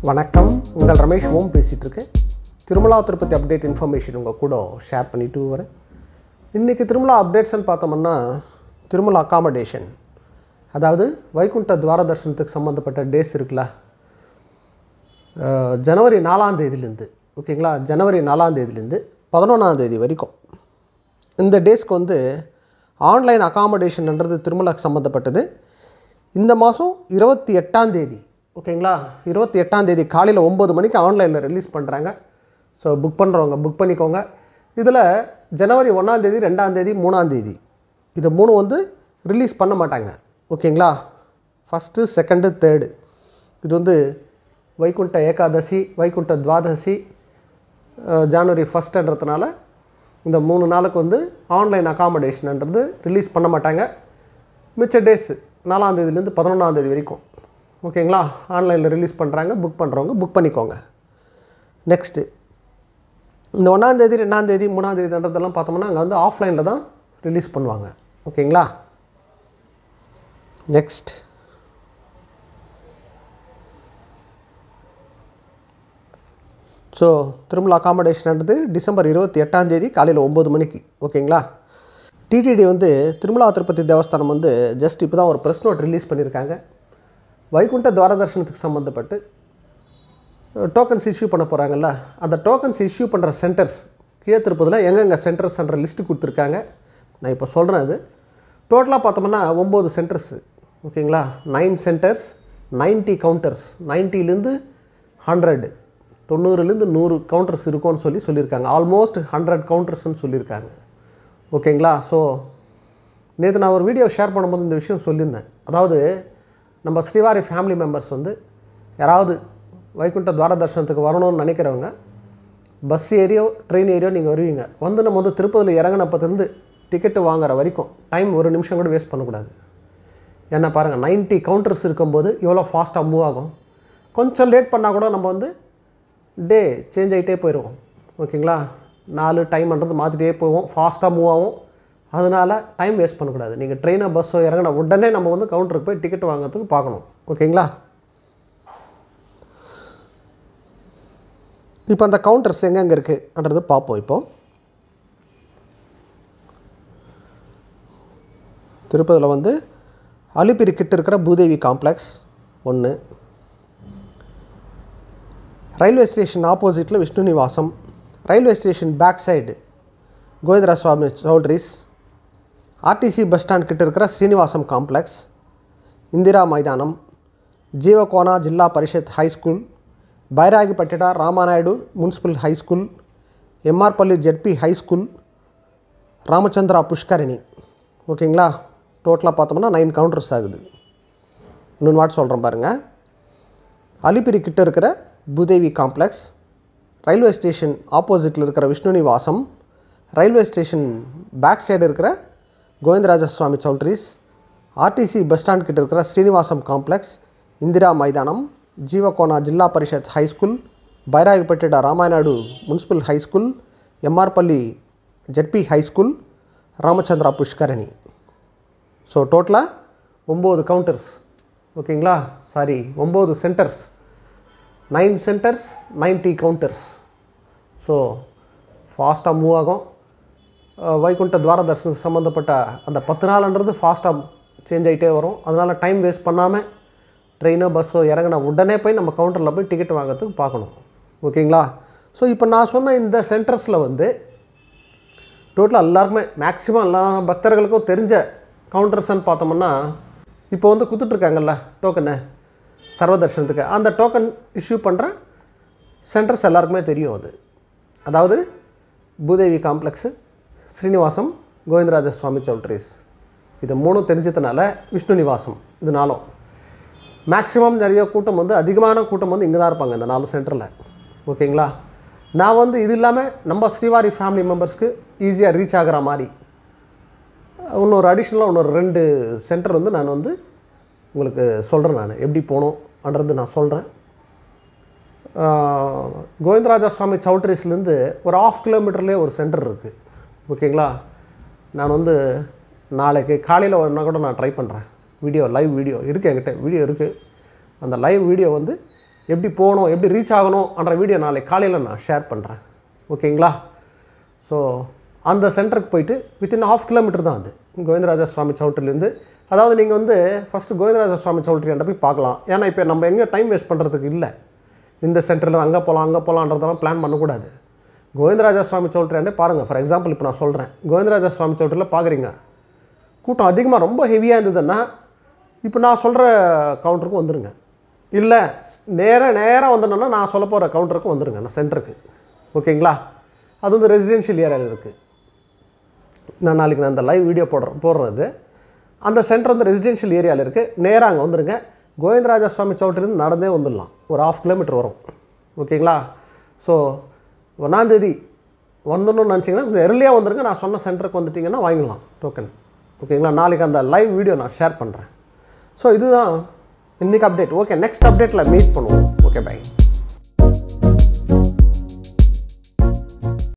வணக்கம் உங்கள் ரமேஷ் ஓம் பேசிகிட்டு இருக்கேன் திருமலா திருப்பதி அப்டேட் இன்ஃபர்மேஷன் உங்கள் கூட ஷேர் பண்ணிட்டு வரேன் இன்றைக்கி திருமலா அப்டேட்ஸ்னு பார்த்தோம்னா திருமலா அகாமடேஷன் அதாவது வைகுண்ட துவார தர்ஷனத்துக்கு சம்மந்தப்பட்ட டேஸ் இருக்குல்ல அஹ், ஜனவரி நாலாம் தேதியிலேருந்து ஓகேங்களா ஜனவரி நாலாம் தேதியிலேருந்து பதினொன்றாம் தேதி வரைக்கும் இந்த டேஸ்க்கு வந்து ஆன்லைன் அகாமடேஷன்ன்றது திருமலாக்கு சம்மந்தப்பட்டது இந்த மாதம் இருபத்தி எட்டாம் தேதி ஓகேங்களா இருபத்தி எட்டாம் தேதி காலையில் ஒம்பது மணிக்கு ஆன்லைனில் ரிலீஸ் பண்ணுறாங்க ஸோ புக் பண்ணுறவங்க புக் பண்ணிக்கோங்க இதில் ஜனவரி ஒன்றாம் தேதி ரெண்டாம் தேதி மூணாம் தேதி இது மூணு வந்து ரிலீஸ் பண்ண மாட்டாங்க ஓகேங்களா ஃபஸ்ட்டு செகண்டு தேர்டு இது வந்து வைகுண்ட ஏகாதசி வைகுண்ட துவாதசி அஹ், ஜனவரி ஃபஸ்ட்டுன்றதுனால இந்த மூணு நாளுக்கு வந்து ஆன்லைன் அகாமடேஷன்ன்றது ரிலீஸ் பண்ண மாட்டாங்க மிச்ச டேஸ் நாலாந்தேதிலேருந்து பதினொன்றாந்தேதி வரைக்கும் ஓகேங்களா ஆன்லைனில் ரிலீஸ் பண்ணுறாங்க புக் பண்ணுறவங்க புக் பண்ணிக்கோங்க நெக்ஸ்ட்டு இந்த ஒன்றாந்தேதி ரெண்டாந்தேதி மூணாந்தேதின்றதெல்லாம் பார்த்தோம்னா அங்கே வந்து ஆஃப்லைனில் தான் ரிலீஸ் பண்ணுவாங்க ஓகேங்களா நெக்ஸ்ட் ஸோ திருமலா அகாமடேஷன்ன்றது டிசம்பர் இருபத்தி எட்டாம் தேதி காலையில் ஒம்பது மணிக்கு ஓகேங்களா டிடிடி வந்து திருமலா திருப்பதி தேவஸ்தானம் வந்து ஜஸ்ட் இப்போ தான் ஒரு ப்ரெஸ் நோட் ரிலீஸ் பண்ணியிருக்காங்க வைகுண்ட துவார தர்ஷனத்துக்கு சம்மந்தப்பட்டு டோக்கன்ஸ் இஷ்யூ பண்ண போகிறாங்கல்ல அந்த டோக்கன்ஸ் இஷ்யூ பண்ணுற சென்டர்ஸ் கீழே திருப்பதில் எங்கெங்கே சென்டர்ஸ்ன்ற லிஸ்ட்டு கொடுத்துருக்காங்க நான் இப்போ சொல்கிறேன் அது டோட்டலாக பார்த்தோம்னா ஒம்பது சென்டர்ஸ் ஓகேங்களா நைன் சென்டர்ஸ் 90 கவுண்டர்ஸ் நைன்ட்டிலேருந்து ஹண்ட்ரட் தொண்ணூறுலேருந்து நூறு கவுண்டர்ஸ் இருக்கும்னு சொல்லி சொல்லியிருக்காங்க ஆல்மோஸ்ட் ஹண்ட்ரட் கவுண்டர்ஸ்னு சொல்லியிருக்காங்க ஓகேங்களா ஸோ நேற்று நான் ஒரு வீடியோ ஷேர் பண்ணும்போது இந்த விஷயம் சொல்லியிருந்தேன் அதாவது நம்ம ஸ்ரீவாரி ஃபேமிலி மெம்பர்ஸ் வந்து யாராவது வைகுண்ட துவார தர்ஷனத்துக்கு வரணும்னு நினைக்கிறவங்க பஸ் ஏரியோ ட்ரெயின் ஏரியோ நீங்கள் வருவீங்க வந்து நம்ம வந்து திருப்பதியில் இறங்கினப்பத்திலேருந்து டிக்கெட்டு வாங்குற வரைக்கும் டைம் ஒரு நிமிஷம் கூட வேஸ்ட் பண்ணக்கூடாது ஏன்னா பாருங்கள் 90 கவுண்டர்ஸ் இருக்கும்போது எவ்வளோ ஃபாஸ்ட்டாக மூவ் ஆகும் கொஞ்சம் லேட் பண்ணால் கூட நம்ம வந்து டே சேஞ்ச் ஆகிட்டே போயிடுவோம் ஓகேங்களா நாலு டைம்ன்றது மாற்றிட்டே போவோம் ஃபாஸ்ட்டாக மூவ் ஆகும் அதனால் டைம் வேஸ்ட் பண்ணக்கூடாது நீங்கள் ட்ரெயினோ பஸ்ஸோ இறங்கின உடனே நம்ம வந்து கவுண்டருக்கு போய் டிக்கெட் வாங்குறதுக்கு பார்க்கணும் ஓகேங்களா இப்போ அந்த கவுண்டர்ஸ் எங்கெங்கே இருக்குன்றது பார்ப்போம் இப்போ திருப்பதியில் வந்து அலிப்பிரி கிட்ட இருக்கிற பூதேவி காம்ப்ளெக்ஸ் ஒன்று ரயில்வே ஸ்டேஷன் ஆப்போசிட்டில் Vishnu Nivasam railway station back side Govindaraja Swamy choultries RTC bus stand கிட்ட இருக்கிற Srinivasam complex Indira Maidanam Jeevakona Zilla Parishad high school Bairagipatteda Ramanaidu municipal high school MR Palli ZP high school Ramachandra Pushkarini ஓகேங்களா டோட்டலாக பார்த்தோம்னா நைன் கவுண்டர்ஸ் ஆகுது இன்னொன்று வாட் சொல்கிறேன் பாருங்கள் அலிப்பிரி கிட்ட இருக்கிற பூதேவி காம்ப்ளெக்ஸ் ரயில்வே ஸ்டேஷன் ஆப்போசிட்டில் இருக்கிற Vishnu Nivasam railway station back side இருக்கிற Govindaraja Swamy choultries RTC bus stand கிட்ட இருக்கிற Srinivasam complex Indira Maidanam Jeevakona Zilla Parishad high school Bairagipatteda Ramanaidu municipal high school MR Palli ZP high school Ramachandra Pushkarini so டோட்டலாக ஒம்பது கவுண்டர்ஸ் ஓகேங்களா சாரி ஒம்பது centres nine centres 90 counters so ஃபாஸ்ட்டாக மூவ் ஆகும் அஹ் வைகுண்ட துவார தர்ஷனத்துக்கு சம்மந்தப்பட்ட அந்த பத்து நாள்ன்றது ஃபாஸ்ட்டாக சேஞ்ச் ஆகிட்டே வரும் அதனால் டைம் வேஸ்ட் பண்ணாமல் ட்ரெயினோ பஸ்ஸோ இறங்கின உடனே போய் நம்ம கவுண்டரில் போய் டிக்கெட் வாங்குறதுக்கு பார்க்கணும் ஓகேங்களா ஸோ இப்போ நான் சொன்ன இந்த சென்டர்ஸில் வந்து டோட்டலாக எல்லாருக்குமே மேக்ஸிமம் எல்லா பக்தர்களுக்கும் தெரிஞ்ச கவுண்டர்ஸ்ன்னு பார்த்தோம்னா இப்போ வந்து கொடுத்துட்ருக்காங்கல்ல டோக்கனு சர்வ தர்ஷனத்துக்கு அந்த டோக்கன் இஷ்யூ பண்ணுற சென்டர்ஸ் எல்லாருக்குமே தெரியும் அது அதாவது பூதேவி காம்ப்ளெக்ஸு ஸ்ரீனிவாசம் கோவிந்தராஜ சுவாமி சௌல்ட்ரிஸ் இது மூணும் தெரிஞ்சதுனால விஷ்ணு நிவாசம் இது நாளும் மேக்ஸிமம் நிறைய கூட்டம் வந்து அதிகமான கூட்டம் வந்து இங்கே தான் இருப்பாங்க இந்த நாலு சென்டரில் ஓகேங்களா நான் வந்து இது இல்லாமல் நம்ம ஸ்ரீவாரி ஃபேமிலி மெம்பர்ஸ்க்கு ஈஸியாக ரீச் ஆகிற மாதிரி இன்னொரு அடிஷ்னலாக இன்னொரு ரெண்டு சென்டர் வந்து நான் வந்து உங்களுக்கு சொல்கிறேன் நான் எப்படி போகணுன்றது நான் சொல்கிறேன் கோவிந்தராஜா சுவாமி சௌட்ரிஸ்லேருந்து ஒரு ஆஃப் கிலோமீட்டர்லேயே ஒரு சென்டர் இருக்குது ஓகேங்களா நான் வந்து நாளைக்கு காலையில் வேணா கூட நான் ட்ரை பண்ணுறேன் வீடியோ லைவ் வீடியோ இருக்குது என்கிட்ட வீடியோ இருக்குது அந்த லைவ் வீடியோ வந்து எப்படி போகணும் எப்படி ரீச் ஆகணும்ன்ற வீடியோ நாளைக்கு காலையில் நான் ஷேர் பண்ணுறேன் ஓகேங்களா ஸோ அந்த சென்டருக்கு போயிட்டு வித்தின் ஹாஃப் கிலோமீட்டர் தான் அது கோவிந்தராஜா சுவாமி சவுட்டிலேருந்து அதாவது நீங்கள் வந்து ஃபஸ்ட்டு கோவிந்தராஜா சுவாமி சவுட்ரியாண்ட போய் பார்க்கலாம் ஏன்னா இப்போ நம்ம எங்கே டைம் வேஸ்ட் பண்ணுறதுக்கு இல்லை இந்த சென்டரில் அங்கே போகலாம் அங்கே போகலான்றதெல்லாம் பிளான் பண்ணக்கூடாது கோவிந்தராஜா சுவாமி சவுட்ரியாண்டே பாருங்கள் ஃபார் எக்ஸாம்பிள் இப்போ நான் சொல்கிறேன் கோவிந்தராஜா சுவாமி சவுட்டில் பார்க்குறீங்க கூட்டம் அதிகமாக ரொம்ப ஹெவியாக இருந்ததுன்னா இப்போ நான் சொல்கிற கவுண்டருக்கு வந்துடுங்க இல்லை நேராக நேராக வந்துடணும்னா நான் சொல்ல போகிற கவுண்டருக்கு வந்துடுங்க நான் சென்டருக்கு ஓகேங்களா அது வந்து ரெசிடென்ஷியல் ஏரியாவில் இருக்குது நான் நாளைக்கு நான் அந்த லைவ் வீடியோ போடுறேன் போடுறது அந்த சென்டர் வந்து ரெசிடென்ஷியல் ஏரியாவில் இருக்குது நேராக அங்கே வந்துடுங்க கோவிந்தராஜா சுவாமி சவுட்டிலேருந்து நடந்தே வந்துடலாம் ஒரு ஆஃப் கிலோமீட்டர் வரும் ஓகேங்களா ஸோ ஒன்றாந்தேதி வந்துடணும்னு நினச்சிங்கன்னா கொஞ்சம் எர்லியாக வந்துருங்க நான் சொன்ன சென்டருக்கு வந்துட்டிங்கன்னா வாங்கிக்கலாம் டோக்கன் ஓகேங்களா நாளைக்கு அந்த லைவ் வீடியோ நான் ஷேர் பண்ணுறேன் ஸோ இதுதான் இன்றைக்கி அப்டேட் ஓகே நெக்ஸ்ட் அப்டேட்டில் மீட் பண்ணுவோம் ஓகே பை